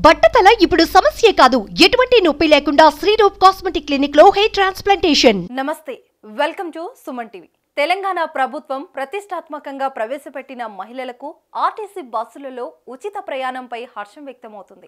బట్టతల ఇప్పుడు సమస్యే కాదు ఎటువంటి నొప్పి లేకుండా శ్రీరూప్ కాస్మెటిక్ క్లినిక్ లో హెయిర్ ట్రాన్స్ప్లాంటేషన్ నమస్తే welcome to Suman TV Telangana ప్రభుత్వం ప్రతిష్టాత్మకంగా ప్రవేశపెట్టిన మహిళలకు ఆర్టీసీ బస్సులలో ఉచిత ప్రయాణంపై హర్షం వ్యక్తమవుతుంది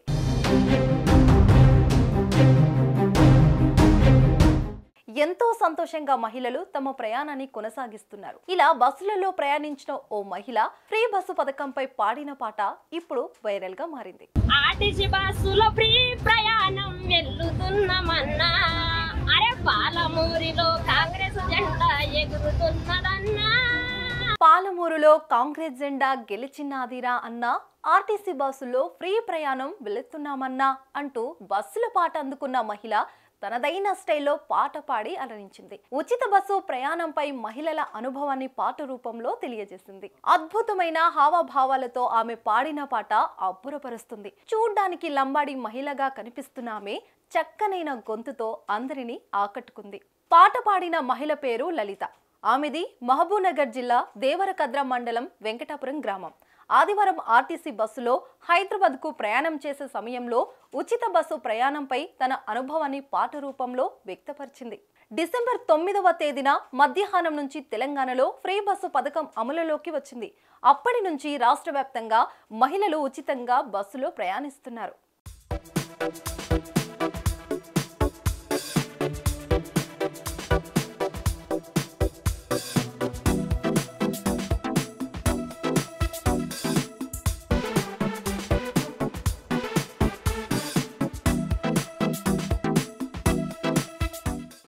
ఎంతో సంతోషంగా మహిళలు తమ ప్రయాణాన్ని కొనసాగిస్తున్నారు ఇలా బస్సులలో ప్రయాణించిన ఓ మహిళ ఫ్రీ బస్సు పథకంపై పాడిన పాట ఇప్పుడు వైరల్ గా మారింది ఆర్టీసీ బస్సులో ఫ్రీ ప్రయాణం వెళ్తున్నమన్నా అరే పాలమూరిలో కాంగ్రెస్ జెండా ఎగురుతున్నదన్నా పాలమూరులో కాంగ్రెస్ జెండా గెలిచినాదిరా అన్న ఆర్టీసీ బస్సులో ఫ్రీ ప్రయాణం వెళుతున్నామన్నా అంటూ బస్సుల పాట అందుకున్న మహిళ తనదైన స్టైల్లో పాట పాడి అలరించింది ఉచిత బస్సు ప్రయాణంపై మహిళల అనుభవాన్ని పాట రూపంలో తెలియజేసింది అద్భుతమైన హావభావాలతో ఆమె పాడిన పాట అబ్బురపరుస్తుంది చూడ్డానికి లంబాడి మహిళగా కనిపిస్తున్న ఆమె చక్కనైన గొంతుతో అందరినీ ఆకట్టుకుంది పాట పాడిన మహిళ పేరు లలిత ఆమెది మహబూబ్నగర్ జిల్లా దేవరకద్ర మండలం వెంకటాపురం గ్రామం ఆదివారం ఆర్టీసీ బస్సులో హైదరాబాద్కు ప్రయాణం చేసే సమయంలో ఉచిత బస్సు ప్రయాణంపై తన అనుభవాన్ని పాట రూపంలో వ్యక్తపరిచింది డిసెంబర్ తొమ్మిదవ తేదీన మధ్యాహ్నం నుంచి తెలంగాణలో ఫ్రీ బస్సు పథకం అమలులోకి వచ్చింది అప్పటి నుంచి రాష్ట్ర వ్యాప్తంగా మహిళలు ఉచితంగా బస్సులో ప్రయాణిస్తున్నారు